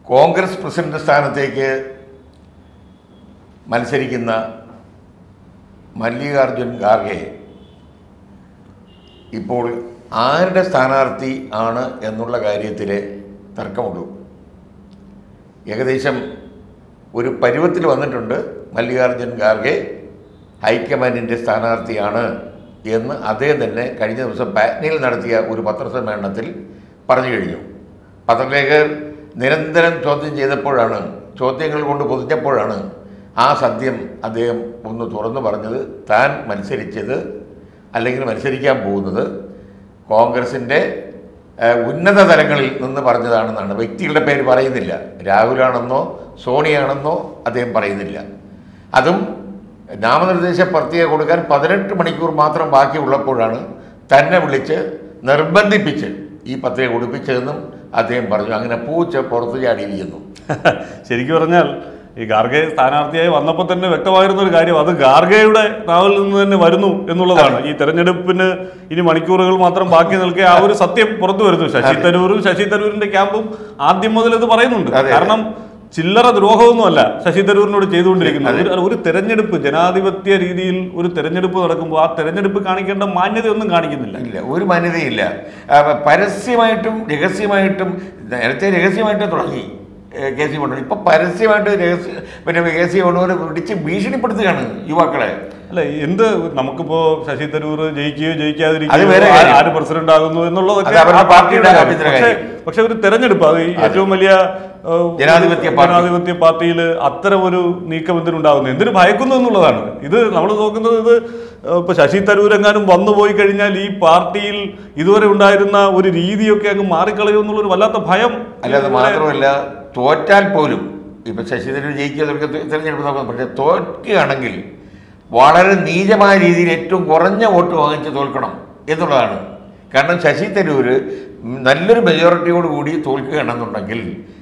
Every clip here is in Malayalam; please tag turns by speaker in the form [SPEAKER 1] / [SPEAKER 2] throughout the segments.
[SPEAKER 1] കോൺഗ്രസ് പ്രസിഡന്റ് സ്ഥാനത്തേക്ക് മത്സരിക്കുന്ന മല്ലികാർജുൻ ഖാർഗെ ഇപ്പോൾ ആരുടെ സ്ഥാനാർത്ഥി ആണ് എന്നുള്ള കാര്യത്തിൽ തർക്കമുള്ളൂ ഏകദേശം ഒരു പരുവത്തിൽ വന്നിട്ടുണ്ട് മല്ലികാർജുൻ ഖാർഗെ ഹൈക്കമാൻഡിൻ്റെ സ്ഥാനാർത്ഥിയാണ് എന്ന് അദ്ദേഹം തന്നെ കഴിഞ്ഞ ദിവസം പാറ്റ്നയിൽ നടത്തിയ ഒരു പത്രസമ്മേളനത്തിൽ പറഞ്ഞു കഴിഞ്ഞു പത്രലേഖകർ നിരന്തരം ചോദ്യം ചെയ്തപ്പോഴാണ് ചോദ്യങ്ങൾ കൊണ്ട് പൊതിഞ്ഞപ്പോഴാണ് ആ സത്യം അദ്ദേഹം ഒന്ന് തുറന്നു പറഞ്ഞത് താൻ മത്സരിച്ചത് അല്ലെങ്കിൽ മത്സരിക്കാൻ പോകുന്നത് കോൺഗ്രസിൻ്റെ ഏഹ്, ഉന്നത തലങ്ങളിൽ നിന്ന് പറഞ്ഞതാണെന്നാണ് വ്യക്തികളുടെ പേര് പറയുന്നില്ല രാഹുലാണെന്നോ സോണിയാണെന്നോ അദ്ദേഹം പറയുന്നില്ല അതും നാമനിർദ്ദേശ പത്രിക കൊടുക്കാൻ പതിനെട്ട് മണിക്കൂർ മാത്രം ബാക്കിയുള്ളപ്പോഴാണ് തന്നെ വിളിച്ച് നിർബന്ധിപ്പിച്ച് ഈ പത്രിക കൊടുപ്പിച്ചതെന്നും അദ്ദേഹം പറഞ്ഞു അങ്ങനെ പൂച്ച പുറത്തു ചാടിയിരിക്കുന്നു
[SPEAKER 2] ശരിക്കും പറഞ്ഞാൽ ഈ ഗാർഗെ സ്ഥാനാർത്ഥിയായി വന്നപ്പോൾ തന്നെ വ്യക്തമായിരുന്ന ഒരു കാര്യം അത് ഗാർഗയുടെ നാവിൽ നിന്ന് തന്നെ വരുന്നു എന്നുള്ളതാണ് ഈ തെരഞ്ഞെടുപ്പിന് ഇനി മണിക്കൂറുകൾ മാത്രം ബാക്കി നിൽക്കെ ആ ഒരു സത്യം പുറത്തു വരുന്നു ശശി തരൂരും ശശി തരൂരിന്റെ ക്യാമ്പും ആദ്യം മുതൽ ഇത് പറയുന്നുണ്ട്
[SPEAKER 1] അതെ.
[SPEAKER 2] കാരണം ചില്ലറ ദ്രോഹമൊന്നുമല്ല ശശി തരൂരിനോട് ചെയ്തുകൊണ്ടിരിക്കുന്നത് ഒരു ഒരു തെരഞ്ഞെടുപ്പ് ജനാധിപത്യ രീതിയിൽ ഒരു തെരഞ്ഞെടുപ്പ് നടക്കുമ്പോൾ ആ തെരഞ്ഞെടുപ്പ് കാണിക്കേണ്ട മാന്യതയൊന്നും കാണിക്കുന്നില്ല
[SPEAKER 1] ഇല്ല ഒരു മാന്യതയില്ല ആ, പരസ്യമായിട്ടും രഹസ്യമായിട്ടും നേരത്തെ രഹസ്യമായിട്ട് തുടങ്ങി ഏ, കെ സി കൊണ്ടുവരും ഇപ്പൊ പരസ്യമായിട്ട് രഹസ്യ പിന്നെ കെ സി കൊണ്ടുവരെ പിടിച്ച് ഭീഷണിപ്പെടുത്തുകയാണ് യുവാക്കളെ
[SPEAKER 2] അല്ല എന്ത് നമുക്കിപ്പോ ശശി തരൂർ ജയിക്കുകയോ
[SPEAKER 1] അത്
[SPEAKER 2] ജയിക്കാതിരിക്കുകയോ
[SPEAKER 1] വേറെ
[SPEAKER 2] ആ-
[SPEAKER 1] കാര്യം.
[SPEAKER 2] ആര് പ്രസിഡന്റ് ആകുന്നു എന്നുള്ളതൊക്കെ
[SPEAKER 1] അത് അവരുടെ
[SPEAKER 2] ആ പാർട്ടിയുടെ
[SPEAKER 1] പാർട്ടിയുടെ
[SPEAKER 2] കാര്യം. പക്ഷേ
[SPEAKER 1] കാര്യം.
[SPEAKER 2] പക്ഷെ ഒരു തെരഞ്ഞെടുപ്പ് അത് ഈ ഏറ്റവും വലിയ ഏഹ്,
[SPEAKER 1] ജനാധിപത്യ പാർട്ടി.
[SPEAKER 2] ജനാധിപത്യ പാർട്ടിയിൽ അത്തരം ഒരു നീക്കം എന്തിനുണ്ടാകുന്നു എന്തിനു ഭയക്കുന്നു എന്നുള്ളതാണ് ഇത് നമ്മൾ നോക്കുന്നത് ഇത് ഏഹ്, ഇപ്പൊ ശശി തരൂർ എങ്ങാനും വന്നു പോയി കഴിഞ്ഞാൽ ഈ പാർട്ടിയിൽ ഇതുവരെ ഉണ്ടായിരുന്ന ഒരു രീതിയൊക്കെ അങ്ങ് മാറിക്കളയും എന്നുള്ളൊരു വല്ലാത്ത ഭയം
[SPEAKER 1] അല്ലാതെ മാത്രമല്ല തോറ്റാൽ പോലും ഇപ്പൊ ശശി തരൂർ ജയിക്കുക തുടങ്ങിയ തെരഞ്ഞെടുപ്പ് നോക്കുന്നത് പക്ഷേ തോൽക്കുകയാണെങ്കിൽ വളരെ നീചമായ രീതിയിൽ ഏറ്റവും കുറഞ്ഞ വോട്ട് വാങ്ങിച്ച് തോൽക്കണം എന്നുള്ളതാണ് കാരണം ശശി തരൂർ നല്ലൊരു മെജോറിറ്റിയോട് കൂടി തോൽക്കുകയാണെന്നുണ്ടെങ്കിൽ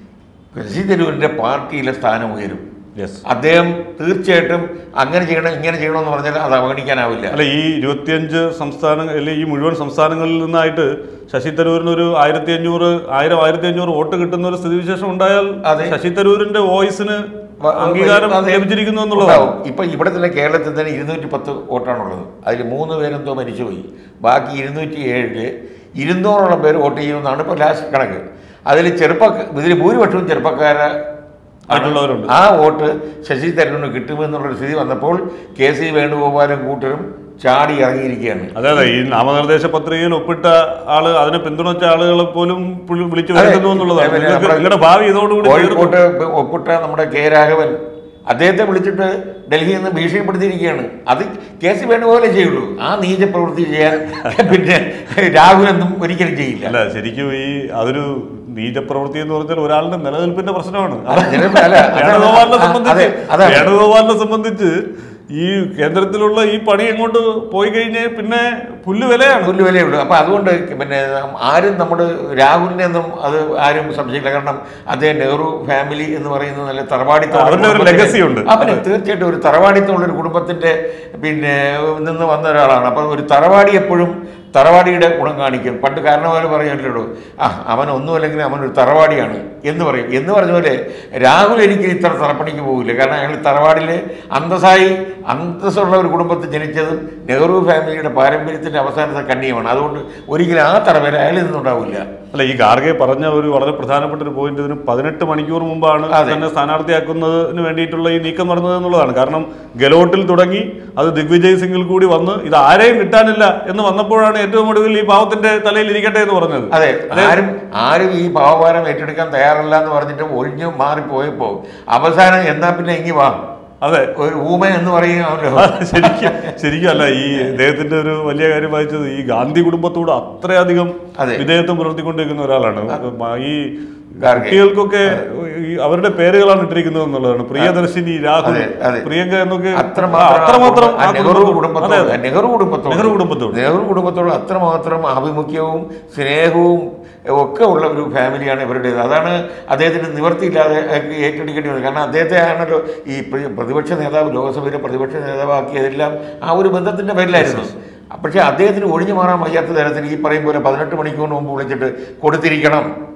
[SPEAKER 1] ശശി തരൂരിൻ്റെ പാർട്ടിയിലെ സ്ഥാനം ഉയരും
[SPEAKER 2] യെസ്
[SPEAKER 1] അദ്ദേഹം തീർച്ചയായിട്ടും അങ്ങനെ ചെയ്യണം ഇങ്ങനെ ചെയ്യണമെന്ന് പറഞ്ഞാൽ അത് അവഗണിക്കാനാവില്ല
[SPEAKER 2] അല്ല ഈ ഇരുപത്തിയഞ്ച് സംസ്ഥാനങ്ങൾ അല്ലെങ്കിൽ ഈ മുഴുവൻ സംസ്ഥാനങ്ങളിൽ നിന്നായിട്ട് ശശി തരൂരിന് ഒരു ആയിരത്തി അഞ്ഞൂറ് ആയിരം ആയിരത്തി അഞ്ഞൂറ് വോട്ട് കിട്ടുന്ന ഒരു സ്ഥിതിവിശേഷം ഉണ്ടായാൽ
[SPEAKER 1] അതെ.
[SPEAKER 2] ശശി തരൂരിന്റെ വോയിസിന്
[SPEAKER 1] വ-
[SPEAKER 2] അംഗീകാരം
[SPEAKER 1] അത്
[SPEAKER 2] ലഭിച്ചിരിക്കുന്നു എന്നുള്ളതാണ്
[SPEAKER 1] ഉണ്ടാവും. ഇപ്പൊ ഇവിടെ തന്നെ കേരളത്തിൽ തന്നെ ഇരുന്നൂറ്റി പത്ത് വോട്ടാണുള്ളത് അതിൽ മൂന്ന് പേരെന്തോ മരിച്ചുപോയി ബാക്കി ഇരുന്നൂറ്റി ഏഴില് ഇരുന്നൂറോളം പേര് വോട്ട് ചെയ്യുമെന്നാണ് ഇപ്പോൾ ലാസ്റ്റ് കണക്ക് അതിൽ ചെറുപ്പ ഇതിൽ ഭൂരിപക്ഷവും ചെറുപ്പക്കാര
[SPEAKER 2] ആയിട്ടുള്ളവരുണ്ട്
[SPEAKER 1] ആ വോട്ട് ശശി തരൂരിന് കിട്ടുമെന്നുള്ളൊരു സ്ഥിതി വന്നപ്പോൾ കെ സി വേണുഗോപാലും കൂട്ടരും ചാടി ഇറങ്ങിയിരിക്കുകയാണ്
[SPEAKER 2] അതെ അതെ ഈ നാമനിർദ്ദേശ പത്രികയിൽ ഒപ്പിട്ട ആള് അതിനെ പിന്തുണച്ച ആളുകളെ പോലും പുള്ളി വിളിച്ചു
[SPEAKER 1] അതെ.
[SPEAKER 2] വരുത്തുന്നു എന്നുള്ളതാണ്
[SPEAKER 1] പിന്നെ
[SPEAKER 2] നിങ്ങൾക്ക്
[SPEAKER 1] നമ്മുടെ
[SPEAKER 2] നിങ്ങളുടെ ഭാവി ഇതോടുകൂടി തീർന്നു.
[SPEAKER 1] കോഴിക്കോട്ട് ഒപ്പിട്ട നമ്മുടെ കെ രാഘവൻ അദ്ദേഹത്തെ വിളിച്ചിട്ട് ഡൽഹിയിൽ നിന്ന് ഭീഷണിപ്പെടുത്തിയിരിക്കുകയാണ് അത് കെ സി വേണുപോലെ ചെയ്യുള്ളൂ ആ നീച പ്രവൃത്തി ചെയ്യാൻ പിന്നെ രാഹുലൊന്നും ഒരിക്കലും ചെയ്യില്ല
[SPEAKER 2] അല്ല ശരിക്കും ഈ അതൊരു നീചപ്രവൃത്തി എന്ന് പറഞ്ഞാൽ ഒരാളുടെ നിലനിൽപ്പിന്റെ പ്രശ്നമാണ്
[SPEAKER 1] അല്ല, നിലനിൽപ്പ് അല്ല, അതാണ്
[SPEAKER 2] വേണുഗോപാലിനെ
[SPEAKER 1] അതെ,
[SPEAKER 2] സംബന്ധിച്ച്
[SPEAKER 1] അതാണ്.
[SPEAKER 2] വേണുഗോപാലിനെ സംബന്ധിച്ച് ഈ കേന്ദ്രത്തിലുള്ള ഈ പണി എങ്ങോട്ട് പോയി കഴിഞ്ഞാൽ പിന്നെ പുല്ല് വിലയാണ്
[SPEAKER 1] പുല്ല് വിലയുള്ളൂ അപ്പൊ അതുകൊണ്ട് പിന്നെ ആരും നമ്മുടെ രാഹുലിനെ ഒന്നും അത് ആരും സംശയിക്കില്ല കാരണം അദ്ദേഹം നെഹ്റു ഫാമിലി എന്ന് പറയുന്നത് നല്ല തറവാടിത്തം
[SPEAKER 2] അവരുടെ ഒരു legacy ഉണ്ട്.
[SPEAKER 1] അവന് തീർച്ചയായിട്ടും ഒരു തറവാടിത്തമുള്ള ഒരു കുടുംബത്തിന്റെ പിന്നെ നിന്ന് വന്ന ഒരാളാണ് അപ്പൊ ഒരു തറവാടി എപ്പോഴും തറവാടിയുടെ ഗുണം കാണിക്കും പണ്ട് കാരണവർ പറയുമല്ലോ ആ അവൻ ഒന്നുമല്ലെങ്കിൽ അവൻ ഒരു തറവാടിയാണ് എന്ന് പറയും എന്ന് പറഞ്ഞ പോലെ രാഹുൽ എനിക്ക് ഇത്ര തറപ്പണിക്ക് പോകില്ല കാരണം അയാൾ തറവാടിൽ അന്തസ്സായി അന്തസ്സുള്ള ഒരു കുടുംബത്തിൽ ജനിച്ചതും നെഹ്റു ഫാമിലിയുടെ പാരമ്പര്യത്തിന്റെ അവസാനത്തെ കണ്ണിയുമാണ് അതുകൊണ്ട് ഒരിക്കലും ആ തറവേല അയാളിൽ നിന്നുണ്ടാവില്ല
[SPEAKER 2] അല്ല ഈ ഗാർഗെ പറഞ്ഞ ഒരു വളരെ പ്രധാനപ്പെട്ട ഒരു പോയിന്റ് ഇതിന് പതിനെട്ട് മണിക്കൂർ മുമ്പാണ്
[SPEAKER 1] അതെ.
[SPEAKER 2] തന്നെ സ്ഥാനാർത്ഥിയാക്കുന്നതിന് വേണ്ടിയിട്ടുള്ള ഈ നീക്കം നടന്നത് എന്നുള്ളതാണ് കാരണം ഗെലോട്ടിൽ തുടങ്ങി അത് ദിഗ്വിജയ് സിംഗിൽ കൂടി വന്ന് ഇത് ആരെയും കിട്ടാനില്ല എന്ന് വന്നപ്പോഴാണ് ഏറ്റവും ഒടുവിൽ ഈ പാവത്തിന്റെ തലയിൽ ഇരിക്കട്ടെ എന്ന് പറഞ്ഞത്
[SPEAKER 1] അതെ ആരും ആരും ഈ പാവഭാരം ഏറ്റെടുക്കാൻ തയ്യാറല്ല എന്ന് പറഞ്ഞിട്ട് ഒഴിഞ്ഞു മാറിപ്പോയപ്പോ അവസാനം എന്നാ പിന്നെ ഇങ്ങി വാ
[SPEAKER 2] അതെ
[SPEAKER 1] ഒരു ഊമ എന്ന് പറയുകയാണല്ലോ
[SPEAKER 2] ശരിക്കും ശരിക്കും അല്ല ഈ ഇദ്ദേഹത്തിന്റെ ഒരു വലിയ കാര്യം വായിച്ചത് ഈ ഗാന്ധി കുടുംബത്തോട് അത്രയധികം
[SPEAKER 1] അതെ.
[SPEAKER 2] വിധേയത്വം പുലർത്തിക്കൊണ്ടിരിക്കുന്ന ഒരാളാണ് മ- ഈ
[SPEAKER 1] ഗാർഗെ.
[SPEAKER 2] കുട്ടികൾക്കൊക്കെ ഈ അവരുടെ പേരുകളാണ് ഇട്ടിരിക്കുന്നത് എന്നുള്ളതാണ് പ്രിയദർശിനി രാഹുൽ
[SPEAKER 1] അതെ, അതെ.
[SPEAKER 2] പ്രിയങ്ക എന്നൊക്കെ
[SPEAKER 1] അത്രമാത്രം
[SPEAKER 2] അത്രമാത്രം
[SPEAKER 1] ആ
[SPEAKER 2] ആ
[SPEAKER 1] നെഹ്റു
[SPEAKER 2] കുടുംബത്തോട്-
[SPEAKER 1] കുടുംബത്തോട്
[SPEAKER 2] അതെ, അതെ.
[SPEAKER 1] നെഹ്റു കുടുംബത്തോട്
[SPEAKER 2] നെഹ്റു കുടുംബത്തോട്.
[SPEAKER 1] നെഹ്റു കുടുംബത്തോട് അത്രമാത്രം ആഭിമുഖ്യവും സ്നേഹവും ഒക്കെ ഉള്ള ഒരു ഫാമിലിയാണ് ഇവരുടേത് അതാണ് അദ്ദേഹത്തിന് നിവർത്തിയില്ലാതെ ഏറ്റെടുക്കേണ്ടി വന്നത് കാരണം അദ്ദേഹത്തെ ആണല്ലോ ഈ പ്ര- പ്രതിപക്ഷ നേതാവ് ലോക്സഭയിലെ പ്രതിപക്ഷ നേതാവാക്കിയതെല്ലാം ആ ഒരു ബന്ധത്തിന്റെ പേരിലായിരുന്നു പക്ഷേ അദ്ദേഹത്തിന് ഒഴിഞ്ഞു മാറാൻ വയ്യാത്ത തരത്തിൽ ഈ പറയും പോലെ പതിനെട്ട് മണിക്കൂറിന് മുമ്പ് വിളിച്ചിട്ട് കൊടുത്തിരിക്കണം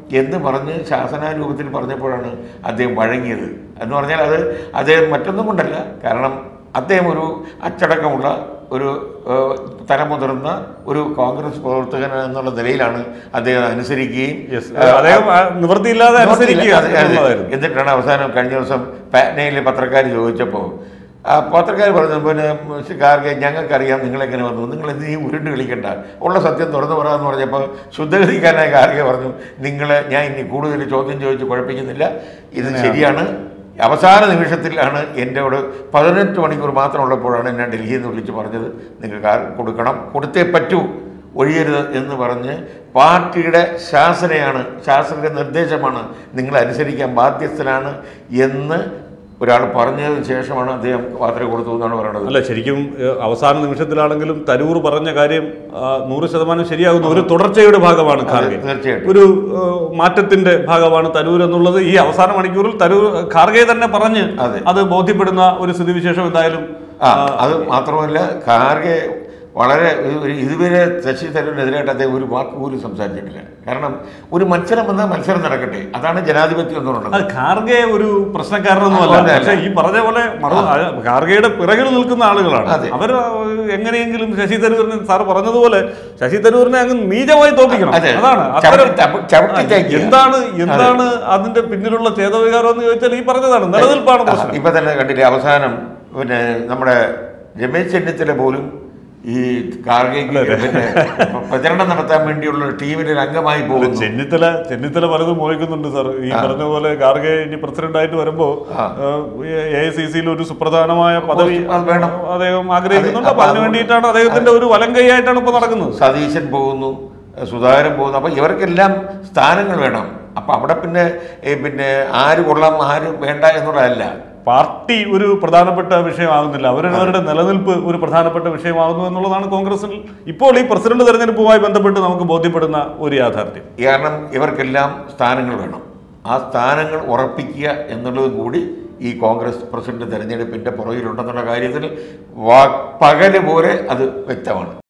[SPEAKER 1] എന്ന് പറഞ്ഞ് ശാസനാരൂപത്തിൽ പറഞ്ഞപ്പോഴാണ് അദ്ദേഹം വഴങ്ങിയത് എന്ന് പറഞ്ഞാൽ അത് അദ്ദേഹം മറ്റൊന്നും കൊണ്ടല്ല കാരണം അദ്ദേഹം ഒരു അച്ചടക്കമുള്ള ഒരു ഏഹ്, തലമുതിർന്ന ഒരു കോൺഗ്രസ് പ്രവർത്തകൻ എന്നുള്ള നിലയിലാണ് അദ്ദേഹം അനുസരിക്കുകയും
[SPEAKER 2] യെസ് അദ്ദേഹം ആ, നിവൃത്തിയില്ലാതെ അനുസരിക്കുക
[SPEAKER 1] അതെ, അതെ.
[SPEAKER 2] എന്നുള്ളതായിരുന്നു
[SPEAKER 1] എന്നിട്ടാണ് അവസാനം കഴിഞ്ഞ ദിവസം പാറ്റ്നയിലെ പത്രക്കാർ ചോദിച്ചപ്പോൾ ആ പത്രക്കാർ പറഞ്ഞു പിന്നെ കാർഗെ ഞങ്ങൾക്കറിയാം നിങ്ങളെങ്ങനെ വന്നു നിങ്ങൾ എന്ത് ഈ ഉരുണ്ട് കളിക്കണ്ട ഉള്ള സത്യം തുറന്നു പറയാമെന്ന് പറഞ്ഞപ്പോൾ ശുദ്ധഗതിക്കാരനായ കാർഗെ പറഞ്ഞു നിങ്ങളെ ഞാൻ ഇനി കൂടുതൽ ചോദ്യം ചോദിച്ച് കുഴപ്പിക്കുന്നില്ല ഇത് ശരിയാണ് അവസാന നിമിഷത്തിലാണ് എന്നോട് പതിനെട്ട് മണിക്കൂർ മാത്രമുള്ളപ്പോഴാണ് എന്നെ ഡൽഹിയിൽ നിന്ന് വിളിച്ച് പറഞ്ഞത് നിങ്ങൾ കാർ കൊടുക്കണം കൊടുത്തേ പറ്റൂ ഒഴിയരുത് എന്ന് പറഞ്ഞ് പാർട്ടിയുടെ ശാസനയാണ് ശാസനയുടെ നിർദ്ദേശമാണ് നിങ്ങൾ അനുസരിക്കാൻ ബാധ്യസ്ഥനാണ് എന്ന് ഒരാൾ പറഞ്ഞതിന് ശേഷമാണ് അദ്ദേഹം പാത്ര കൊടുത്തു എന്നാണ് പറയുന്നത്
[SPEAKER 2] അല്ല ശരിക്കും ഏഹ്, അവസാന നിമിഷത്തിലാണെങ്കിലും തരൂർ പറഞ്ഞ കാര്യം ആ, നൂറ് ശതമാനം ശരിയാകുന്ന ഒരു തുടർച്ചയുടെ ഭാഗമാണ് ഖാർഗെ
[SPEAKER 1] തീർച്ചയായിട്ടും
[SPEAKER 2] ഒരു ഏഹ്, മാറ്റത്തിന്റെ ഭാഗമാണ് തരൂർ എന്നുള്ളത് ഈ അവസാന മണിക്കൂറിൽ തരൂർ ഖാർഗെ തന്നെ പറഞ്ഞ്
[SPEAKER 1] അതെ.
[SPEAKER 2] അത് ബോധ്യപ്പെടുന്ന ഒരു സ്ഥിതിവിശേഷം എന്തായാലും
[SPEAKER 1] ആ അത് മാത്രമല്ല ഖാർഗെ വളരെ ഒരു- ഒരു ഇതുവരെ ശശി തരൂരിനെതിരായിട്ട് അദ്ദേഹം ഒരു വാക്ക് പോലും സംസാരിച്ചിട്ടില്ല കാരണം ഒരു മത്സരം വന്നാൽ മത്സരം നടക്കട്ടെ അതാണ് ജനാധിപത്യം എന്ന് പറയുന്നത്
[SPEAKER 2] അത് ഖാർഗെ ഒരു പ്രശ്നക്കാരനൊന്നുമല്ല
[SPEAKER 1] അതെ, അതെ.
[SPEAKER 2] പക്ഷെ ഈ പറഞ്ഞ പോലെ മറു ഖാർഗയുടെ പിറകിൽ നിൽക്കുന്ന ആളുകളാണ്
[SPEAKER 1] അതെ.
[SPEAKER 2] അവർ എങ്ങനെയെങ്കിലും ശശി തരൂരിനെ സാർ പറഞ്ഞതുപോലെ ശശി തരൂരിനെ അങ്ങ് നീചമായി തോപ്പിക്കണം
[SPEAKER 1] അതെ.
[SPEAKER 2] അതാണ്
[SPEAKER 1] ചവിട്ടി-
[SPEAKER 2] അത്തരം-
[SPEAKER 1] ചവി- ചവിട്ടി തേക്കുക.
[SPEAKER 2] എന്താണ് എന്താണ് അതിന്റെ പിന്നിലുള്ള ചേതവികാരം എന്ന് ചോദിച്ചാൽ ഈ പറഞ്ഞതാണ് നിലനിൽപ്പാണ്
[SPEAKER 1] ആ,
[SPEAKER 2] പ്രശ്നം
[SPEAKER 1] ഇപ്പൊ തന്നെ കണ്ടില്ലേ അവസാനം പിന്നെ നമ്മുടെ രമേശ് ചെന്നിത്തല പോലും ഈ കാർഗയ്ക്ക് പിന്നെ പ്രചരണം നടത്താൻ വേണ്ടിയുള്ള ടീമിൽ ഒരു അംഗമായി പോകുന്നു
[SPEAKER 2] ചെന്നിത്തല ചെന്നിത്തല പലതും മോഹിക്കുന്നുണ്ട് സാർ ഈ പറഞ്ഞ പോലെ ഖാർഗെ ഇനി പ്രസിഡന്റ് ആയിട്ട് വരുമ്പോ
[SPEAKER 1] ആ.
[SPEAKER 2] എ ഐ സി സിയിൽ ഒരു സുപ്രധാനമായ പദവി
[SPEAKER 1] അത് വേണം.
[SPEAKER 2] അദ്ദേഹം ആഗ്രഹിക്കുന്നുണ്ട്
[SPEAKER 1] അതെ,
[SPEAKER 2] അപ്പൊ
[SPEAKER 1] അപ്പൊ
[SPEAKER 2] അതിനു
[SPEAKER 1] അത്
[SPEAKER 2] വേണ്ടിയിട്ടാണ് അദ്ദേഹത്തിന്റെ ഒരു വലം കൈയായിട്ടാണ് ഇപ്പൊ നടക്കുന്നത്
[SPEAKER 1] സതീശൻ പോകുന്നു സുധാകരൻ പോകുന്നു അപ്പൊ ഇവർക്കെല്ലാം സ്ഥാനങ്ങൾ വേണം അപ്പൊ അവിടെ പിന്നെ ഏ, പിന്നെ ആര് കൊള്ളാം ആര് വേണ്ട എന്നുള്ളതല്ല
[SPEAKER 2] പാർട്ടി ഒരു പ്രധാനപ്പെട്ട വിഷയമാകുന്നില്ല അവരവരുടെ നിലനിൽപ്പ് ഒരു പ്രധാനപ്പെട്ട വിഷയമാകുന്നു എന്നുള്ളതാണ് കോൺഗ്രസിൽ ഇപ്പോൾ ഈ പ്രസിഡന്റ് തെരഞ്ഞെടുപ്പുമായി ബന്ധപ്പെട്ട് നമുക്ക് ബോധ്യപ്പെടുന്ന ഒരു യാഥാർത്ഥ്യം
[SPEAKER 1] കാരണം ഇവർക്കെല്ലാം സ്ഥാനങ്ങൾ വേണം ആ സ്ഥാനങ്ങൾ ഉറപ്പിക്കുക എന്നുള്ളത് കൂടി ഈ കോൺഗ്രസ് പ്രസിഡന്റ് തെരഞ്ഞെടുപ്പിന്റെ പുറകിലുണ്ടെന്നുള്ള കാര്യത്തിൽ വാ പകല് പോലെ അത് വ്യക്തമാണ്